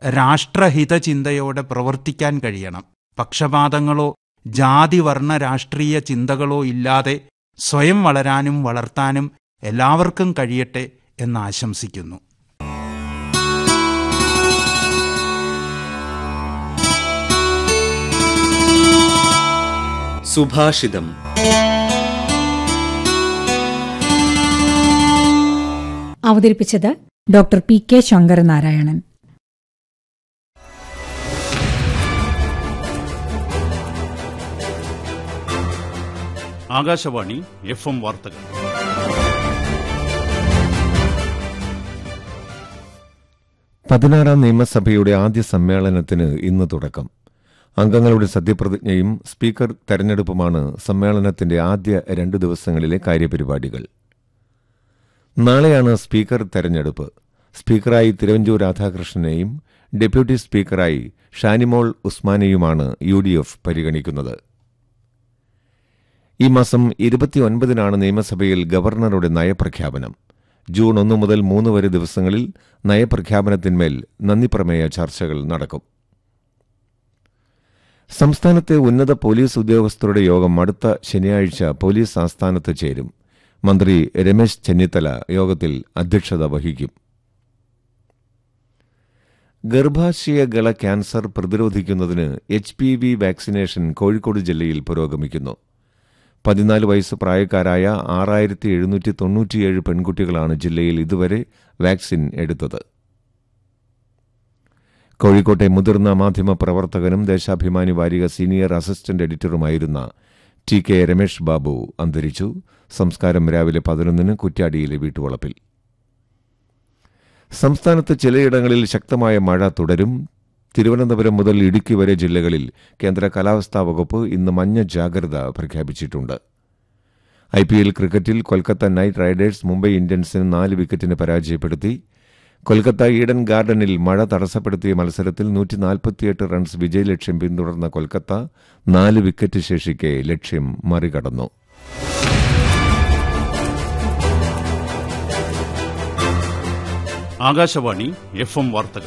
രാഷ്ട്രഹിത ചിന്തയോടെ പ്രവർത്തിക്കാൻ കഴിയണം പക്ഷപാതങ്ങളോ ജാതി വർണ്ണ രാഷ്ട്രീയ ചിന്തകളോ ഇല്ലാതെ സ്വയം വളരാനും വളർത്താനും എല്ലാവർക്കും കഴിയട്ടെ എന്ന് ആശംസിക്കുന്നു സുഭാഷിതം അവതരിപ്പിച്ചത് doctor P K Sankaranarayanan Akashvani F M വാർത്തകൾ പതിനാറാം നിയമസഭയുടെ ആദ്യ സമ്മേളനത്തിന് ഇന്ന് തുടക്കം അംഗങ്ങളുടെ സത്യപ്രതിജ്ഞയും സ്പീക്കർ തെരഞ്ഞെടുപ്പുമാണ് സമ്മേളനത്തിന്റെ ആദ്യ രണ്ടു ദിവസങ്ങളിലെ കാര്യപരിപാടികൾ നാളെയാണ് സ്പീക്കർ തെരഞ്ഞെടുപ്പ് സ്പീക്കറായി തിരുവഞ്ചൂർ രാധാകൃഷ്ണനെയും ഡെപ്യൂട്ടി സ്പീക്കറായി ഷാനിമോൾ ഉസ്മാനെയുമാണ് യു ഡി എഫ് പരിഗണിക്കുന്നത് ഈ മാസം ഇരുപത്തിയൊൻപതിനാണ് നിയമസഭയിൽ ഗവർണറുടെ നയപ്രഖ്യാപനം ജൂൺ ഒന്ന് മുതൽ മൂന്ന് വരെ ദിവസങ്ങളിൽ നയപ്രഖ്യാപനത്തിന്മേൽ നന്ദിപ്രമേയ ചർച്ചകൾ നടക്കും സംസ്ഥാനത്തെ ഉന്നത പോലീസ് ഉദ്യോഗസ്ഥരുടെ യോഗം അടുത്ത ശനിയാഴ്ച പോലീസ് ആസ്ഥാനത്ത് ചേരും മന്ത്രി രമേശ് ചെന്നിത്തല യോഗത്തിൽ അധ്യക്ഷത വഹിക്കും ഗർഭാശയഗള ക്യാൻസർ പ്രതിരോധിക്കുന്നതിന് H P V vaccination Kozhikode ജില്ലയിൽ പുരോഗമിക്കുന്നു പതിനാല് വയസ്സ് പ്രായക്കാരായ ആറായിരത്തി എഴുന്നൂറ്റി തൊണ്ണൂറ്റിയേഴ് പെൺകുട്ടികളാണ് ജില്ലയിൽ ഇതുവരെ വാക്സിൻ എടുത്തത് കോഴിക്കോട്ടെ മുതിർന്ന മാധ്യമ പ്രവർത്തകനും ദേശാഭിമാനി വാരിക സീനിയർ അസിസ്റ്റന്റ് എഡിറ്ററുമായിരുന്ന ടി കെ രമേഷ് ബാബു അന്തരിച്ചു സംസ്കാരം രാവിലെ പതിനൊന്നിന് കുറ്റ്യാടിയിലെ വീട്ടുവളപ്പിൽ സംസ്ഥാനത്ത് ചിലയിടങ്ങളിൽ ശക്തമായ മഴ തുടരും തിരുവനന്തപുരം മുതൽ ഇടുക്കി വരെ ജില്ലകളിൽ കേന്ദ്ര കാലാവസ്ഥാ വകുപ്പ് ഇന്ന് മഞ്ഞ ജാഗ്രത പ്രഖ്യാപിച്ചിട്ടുണ്ട് ഐ പി എൽ ക്രിക്കറ്റിൽ കൊൽക്കത്ത നൈറ്റ് റൈഡേഴ്സ് മുംബൈ ഇന്ത്യൻസിന് നാല് വിക്കറ്റിന് പരാജയപ്പെടുത്തി കൊൽക്കത്ത ഈഡൻ ഗാർഡനിൽ മഴ തടസ്സപ്പെടുത്തിയ മത്സരത്തിൽ നൂറ്റി നാൽപ്പത്തിയെട്ട് റൺസ് വിജയലക്ഷ്യം പിന്തുടർന്ന കൊൽക്കത്ത നാല് വിക്കറ്റ് ശേഷിക്കെ ലക്ഷ്യം മറികടന്നു ആകാശവാണി എഫ് എം വാർത്തകൾ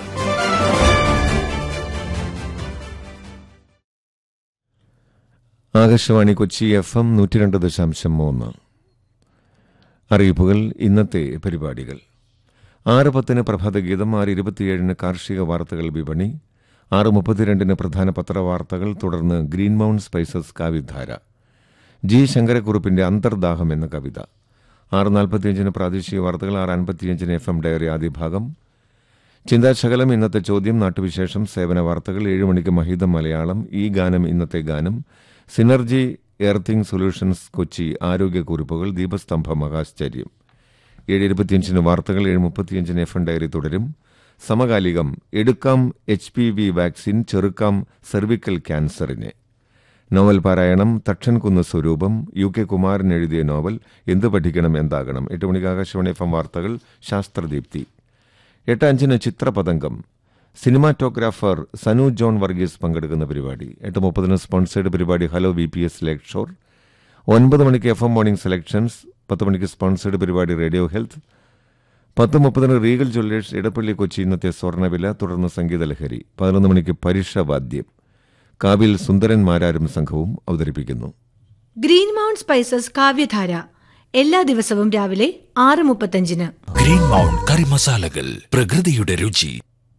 ആകാശവാണി കൊച്ചി എഫ് എം നൂറ്റി രണ്ട് ദശാംശം മൂന്ന് അറിയിപ്പുകൾ ഇന്നത്തെ പരിപാടികൾ ആറ് പത്തിന് പ്രഭാതഗീതം ആറ് ഇരുപത്തിയേഴിന് കാർഷിക വാർത്തകൾ വിപണി ആറ് മുപ്പത്തിരണ്ടിന് പ്രധാന പത്രവാർത്തകൾ തുടർന്ന് ഗ്രീൻ മൗണ്ട് സ്പൈസസ് കാവ്യധാര ജി ശങ്കരക്കുറുപ്പിന്റെ അന്തർദാഹം എന്ന കവിത ആറ് നാൽപ്പത്തിയഞ്ചിന് പ്രാദേശിക വാർത്തകൾ ആറ് അൻപത്തിയഞ്ചിന് എഫ് എം ഡയറി ആദ്യ ഭാഗം ചിന്താശകലം ഇന്നത്തെ ചോദ്യം നാട്ടുവിശേഷം സേവന വാർത്തകൾ ഏഴ് മണിക്ക് മഹിതം മലയാളം ഈ ഗാനം ഇന്നത്തെ ഗാനം സിനർജി എർത്തിംഗ് സൊല്യൂഷൻസ് കൊച്ചി ആരോഗ്യക്കുറിപ്പുകൾ ദീപസ്തംഭം മഹാശ്ചര്യം ഏഴ് ഇരുപത്തിയഞ്ചിന് വാർത്തകൾ ഏഴ് മുപ്പത്തിയഞ്ചിന് എഫ് എൻ ഡയറി തുടരും സമകാലികം എടുക്കാം എച്ച് പി വി വാക്സിൻ ചെറുക്കാം സെർവിക്കൽ ക്യാൻസറിന് നോവൽ പാരായണം തക്ഷൻകുന്ന് സ്വരൂപം യു കെ കുമാരൻ എഴുതിയ നോവൽ എന്ത് പഠിക്കണം എന്താകണം എട്ട് മണിക്ക് ആകാശവാണി എഫ് എം വാർത്തകൾ ശാസ്ത്രദീപ്തി എട്ട് അഞ്ചിന് ചിത്രപതംഗം സിനിമാറ്റോഗ്രാഫർ സനു ജോൺ വർഗീസ് പങ്കെടുക്കുന്ന പരിപാടി എട്ട് മുപ്പതിന് സ്പോൺസേഡ് പരിപാടി hello V P S lakeshore ഒൻപത് മണിക്ക് എഫ് എം മോർണിംഗ് സെലക്ഷൻസ് പത്ത് മണിക്ക് സ്പോൺസേഡ് പരിപാടി റേഡിയോ ഹെൽത്ത് പത്ത് മുപ്പതിന് റീഗൽ ജ്വല്ലേഴ്സ് ഇടപ്പള്ളി കൊച്ചി ഇന്നത്തെ സ്വർണ്ണവില തുടർന്ന് സംഗീതലഹരി പതിനൊന്ന് മണിക്ക് പരീക്ഷാവാദ്യം കാവിൽ സുന്ദരൻ മാരാരും സംഘവും അവതരിപ്പിക്കുന്നു ഗ്രീൻ മൗണ്ട് സ്പൈസസ് കാവ്യധാര എല്ലാ ദിവസവും രാവിലെ ആറ് മുപ്പത്തഞ്ചിന് ഗ്രീൻ മൗണ്ട് കറി മസാലകൾ പ്രകൃതിയുടെ രുചി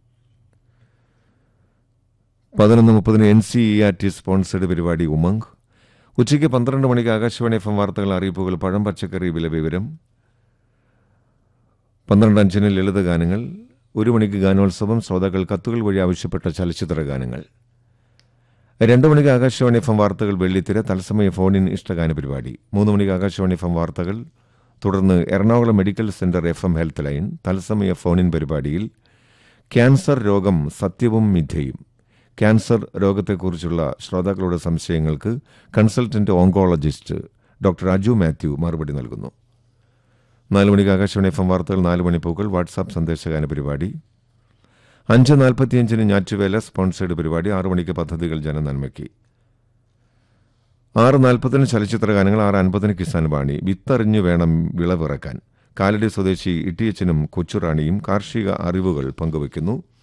പതിനൊന്ന് മുപ്പതിന് N C E R T sponsored പരിപാടി ഉമംഗ് ഉച്ചയ്ക്ക് പന്ത്രണ്ട് മണിക്ക് ആകാശവാണി എഫ് എം വാർത്തകൾ അറിയിപ്പുകൾ പഴം പച്ചക്കറി വില വിവരം പന്ത്രണ്ട് അഞ്ചിന് ലളിത ഗാനങ്ങൾ ഒരു മണിക്ക് ഗാനോത്സവം ശ്രോതാക്കൾ കത്തുകൾ വഴി ആവശ്യപ്പെട്ട ചലച്ചിത്ര ഗാനങ്ങൾ രണ്ട് മണിക്ക് ആകാശവാണി എഫ് എം വാർത്തകൾ വെള്ളിത്തിര തത്സമയ ഫോണിൻ ഇഷ്ടഗാന പരിപാടി മൂന്ന് മണിക്ക് ആകാശവാണി എഫ് എം വാർത്തകൾ തുടർന്ന് Ernakulam medical centre F M health line തത്സമയ ഫോണിൻ പരിപാടിയിൽ ക്യാൻസർ രോഗം സത്യവും മിഥ്യയും ക്യാൻസർ രോഗത്തെക്കുറിച്ചുള്ള ശ്രോതാക്കളുടെ സംശയങ്ങൾക്ക് consultant oncologist doctor Aju Mathew മറുപടി നൽകുന്നു നാല് മണിക്ക് ആകാശവാണി എഫ് എം വാർത്തകൾ നാല് മണിപ്പൂക്കൾ വാട്സാപ്പ് സന്ദേശഗാന പരിപാടി അഞ്ച് നാൽപ്പത്തിയഞ്ചിന് ഞാറ്റുവേല സ്പോൺസേഡ് പരിപാടി ആറു മണിക്ക് പദ്ധതികൾ ജനനന്മയ്ക്ക് ആറ് നാൽപ്പതിന് ചലച്ചിത്ര ഗാനങ്ങൾ ആറ് അൻപതിന് കിസാൻ വാണി വിത്തറിഞ്ഞു വേണം വിളവിറക്കാൻ കാലടി സ്വദേശി ഇട്ടിയച്ചനും കൊച്ചുറാണിയും കാർഷിക അറിവുകൾ പങ്കുവയ്ക്കുന്നു